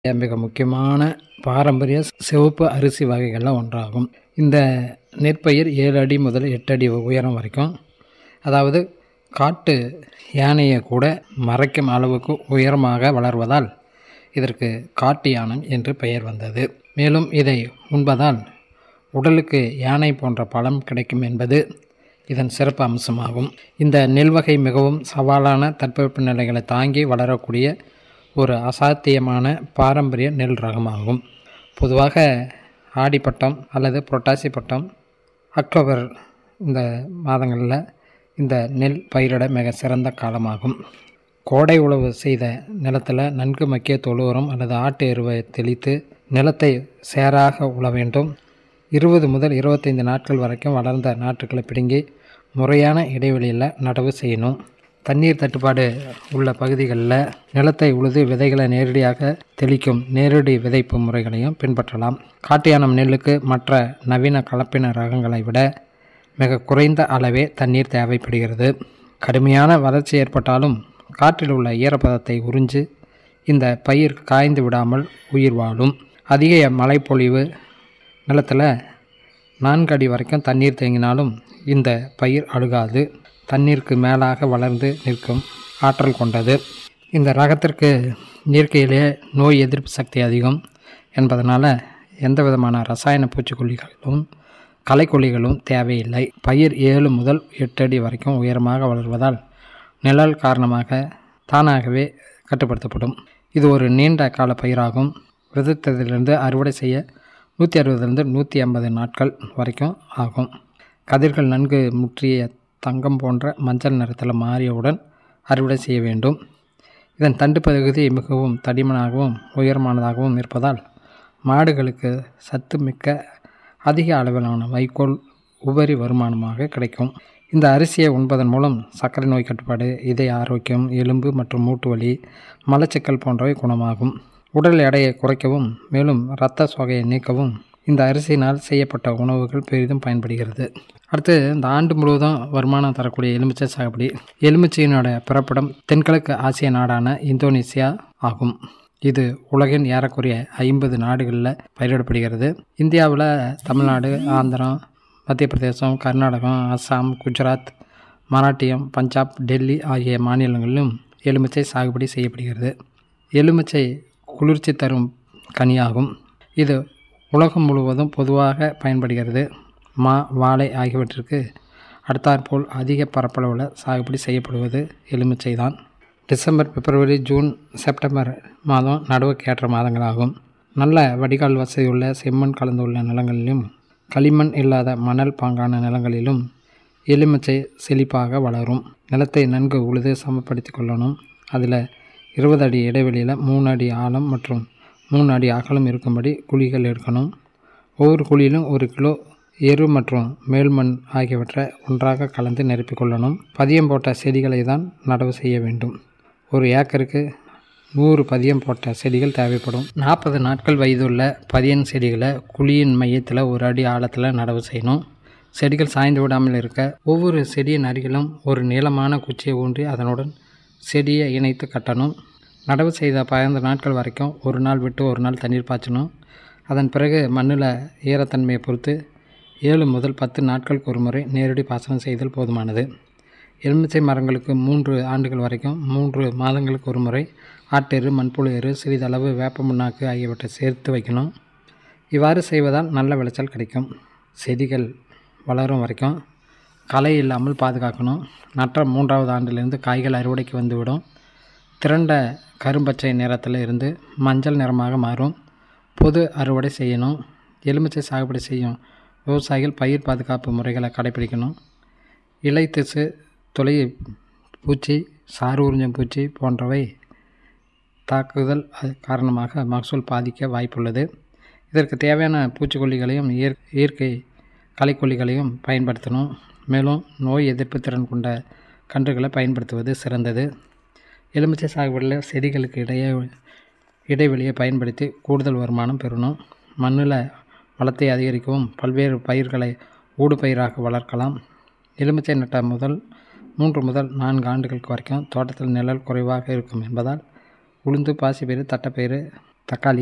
மிக முக்கியமான பாரம்பரிய சிவப்பு அரிசி வகைகளில் ஒன்றாகும் இந்த நெற்பயிர் ஏழு அடி முதல் எட்டு அடி உயரம் வரைக்கும் அதாவது காட்டு யானையை கூட மறைக்கும் அளவுக்கு உயரமாக வளர்வதால் இதற்கு காட்டு யானம் என்று பெயர் வந்தது மேலும் இதை உண்பதால் உடலுக்கு யானை போன்ற பலம் கிடைக்கும் என்பது இதன் சிறப்பு அம்சமாகும் இந்த நெல் வகை மிகவும் சவாலான தட்பவெப்ப நிலைகளை தாங்கி வளரக்கூடிய ஒரு அசாத்தியமான பாரம்பரிய நெல் ரகமாகும் பொதுவாக ஆடிப்பட்டம் அல்லது புரட்டாசி பட்டம் அக்டோபர் இந்த மாதங்களில் இந்த நெல் பயிரிட மிக சிறந்த காலமாகும் கோடை உழவு செய்த நிலத்தில் நன்கு மக்கிய தொழு உரம் அல்லது ஆட்டு எருவை தெளித்து நிலத்தை சேராக உழ வேண்டும் இருபது முதல் இருபத்தைந்து நாட்கள் வரைக்கும் வளர்ந்த நாற்றுக்களை பிடுங்கி முறையான இடைவெளியில் நடவு செய்யணும் தண்ணீர் தட்டுப்பாடு உள்ள பகுதிகளில் நிலத்தை உழுது விதைகளை நேரடியாக தெளிக்கும் நேரடி விதைப்பு முறைகளையும் பின்பற்றலாம் காட்டு யானம் நெல்லுக்கு மற்ற நவீன கலப்பின ரகங்களை விட மிக குறைந்த அளவே தண்ணீர் தேவைப்படுகிறது கடுமையான வறட்சி ஏற்பட்டாலும் காற்றில் உள்ள ஈரப்பதத்தை உறிஞ்சு இந்த பயிர் காய்ந்து விடாமல் உயிர் வாழும் அதிக மழைப்பொழிவு நிலத்தில் நான்கு அடி வரைக்கும் தண்ணீர் தேங்கினாலும் இந்த பயிர் அழுகாது தண்ணீருக்கு மேலாக வளர்ந்து நிற்கும் ஆற்றல் கொண்டது இந்த ரகத்திற்கு இயற்கையிலே நோய் எதிர்ப்பு சக்தி அதிகம் என்பதனால் எந்த விதமான ரசாயன பூச்சிக்கொல்லிகளும் களைக்கொல்லிகளும் தேவையில்லை பயிர் ஏழு முதல் எட்டு அடி வரைக்கும் உயரமாக வளர்வதால் நிழல் காரணமாக தானாகவே கட்டுப்படுத்தப்படும் இது ஒரு நீண்ட கால பயிராகும் விதைத்ததிலிருந்து அறுவடை செய்ய நூற்றி அறுபதுலேருந்து நூற்றி ஐம்பது நாட்கள் வரைக்கும் ஆகும் கதிர்கள் நன்கு முற்றிய தங்கம் போன்ற மஞ்சள் நிறத்தில் மாறியவுடன் அறுவடை செய்ய வேண்டும் இதன் தண்டு பகுதி மிகவும் தடிமனாகவும் உயரமானதாகவும் இருப்பதால் மாடுகளுக்கு சத்து மிக்க அதிக அளவிலான வைக்கோல் உபரி வருமானமாக கிடைக்கும் இந்த அரிசியை உண்பதன் மூலம் சர்க்கரை நோய் கட்டுப்பாடு இதய ஆரோக்கியம் எலும்பு மற்றும் மூட்டு வலி மலச்சிக்கல் போன்றவை குணமாகும் உடல் எடையை குறைக்கவும் மேலும் இரத்த சோகையை நீக்கவும் இந்த அரிசியினால் செய்யப்பட்ட உணவுகள் பெரிதும் பயன்படுகிறது அடுத்து இந்த ஆண்டு முழுவதும் வருமானம் தரக்கூடிய எலுமிச்சை சாகுபடி எலுமிச்சையினோட பிறப்பிடம் தென்கிழக்கு ஆசிய நாடான இந்தோனேசியா ஆகும் இது உலகின் ஏறக்குறைய ஐம்பது நாடுகளில் பயிரிடப்படுகிறது இந்தியாவில் தமிழ்நாடு ஆந்திரம் மத்திய பிரதேசம் கர்நாடகம் அஸ்ஸாம் குஜராத் மராட்டியம் பஞ்சாப் டெல்லி ஆகிய மாநிலங்களிலும் எலுமிச்சை சாகுபடி செய்யப்படுகிறது எலுமிச்சை குளிர்ச்சி தரும் கனியாகும் இது உலகம் முழுவதும் பொதுவாக பயன்படுகிறது மா வாழை ஆகியவற்றிற்கு அடுத்தாற்போல் அதிக பரப்பளவில் சாகுபடி செய்யப்படுவது எலுமிச்சை தான் டிசம்பர் பிப்ரவரி ஜூன் செப்டம்பர் மாதம் நடவுக்கு ஏற்ற மாதங்களாகும் நல்ல வடிகால் வசதியுள்ள செம்மண் கலந்துள்ள நிலங்களிலும் களிமண் இல்லாத மணல் பாங்கான நிலங்களிலும் எலுமிச்சை செழிப்பாக வளரும் நிலத்தை நன்கு உழுது சமப்படுத்தி கொள்ளணும் அதில் இருபது அடி இடைவெளியில் மூணு அடி ஆழம் மற்றும் மூணு அடி அகலம் இருக்கும்படி குழிகள் எடுக்கணும் ஒவ்வொரு குழியிலும் ஒரு கிலோ எரு மற்றும் மேல்மண் ஆகியவற்றை ஒன்றாக கலந்து நிரப்பிக் கொள்ளணும் பதியம் போட்ட செடிகளை தான் நடவு செய்ய வேண்டும் ஒரு ஏக்கருக்கு நூறு பதியம் போட்ட செடிகள் தேவைப்படும் நாற்பது நாட்கள் வயதுள்ள பதியன் செடிகளை குழியின் மையத்தில் ஒரு அடி ஆழத்தில் நடவு செய்யணும் செடிகள் சாய்ந்து விடாமல் இருக்க ஒவ்வொரு செடியின் அருகிலும் ஒரு நீளமான குச்சியை ஊன்றி அதனுடன் செடியை இணைத்து கட்டணும் நடவு செய்த பதினைந்து நாட்கள் வரைக்கும் ஒரு நாள் விட்டு ஒரு நாள் தண்ணீர் பாய்ச்சணும் அதன் பிறகு மண்ணில் ஈரத்தன்மையை பொறுத்து ஏழு முதல் பத்து நாட்களுக்கு ஒரு முறை நேரடி பாசனம் செய்தல் போதுமானது எலுமிச்சை மரங்களுக்கு மூன்று ஆண்டுகள் வரைக்கும் மூன்று மாதங்களுக்கு ஒரு முறை ஆட்டெரு மண்புழு எரு சிறிதளவு வேப்ப முன்னாக்கு ஆகியவற்றை சேர்த்து வைக்கணும் இவ்வாறு செய்வதால் நல்ல விளைச்சல் கிடைக்கும் செடிகள் வளரும் வரைக்கும் களை இல்லாமல் பாதுகாக்கணும் நற்ற மூன்றாவது ஆண்டிலிருந்து காய்கள் அறுவடைக்கு வந்துவிடும் திரண்ட கரும்பச்சை நிறத்தில் இருந்து மஞ்சள் நிறமாக மாறும் பொது அறுவடை செய்யணும் எலுமிச்சை சாகுபடி செய்யும் விவசாயிகள் பயிர் பாதுகாப்பு முறைகளை கடைபிடிக்கணும் இலை திசு துளை பூச்சி சாறு உறிஞ்சும் பூச்சி போன்றவை தாக்குதல் காரணமாக மகசூல் பாதிக்க வாய்ப்புள்ளது இதற்கு தேவையான பூச்சிக்கொல்லிகளையும் இயற் இயற்கை களைக்கொல்லிகளையும் பயன்படுத்தணும் மேலும் நோய் எதிர்ப்பு திறன் கொண்ட கன்றுகளை பயன்படுத்துவது சிறந்தது எலுமிச்சை சாகுபடியில் செடிகளுக்கு இடையே இடைவெளியை பயன்படுத்தி கூடுதல் வருமானம் பெறணும் மண்ணில் வளத்தை அதிகரிக்கவும் பல்வேறு பயிர்களை ஊடுபயிராக வளர்க்கலாம் எலுமிச்சை நட்ட முதல் மூன்று முதல் நான்கு ஆண்டுகளுக்கு வரைக்கும் தோட்டத்தில் நிழல் குறைவாக இருக்கும் என்பதால் உளுந்து பாசிப்பயிறு தட்டைப்பயிறு தக்காளி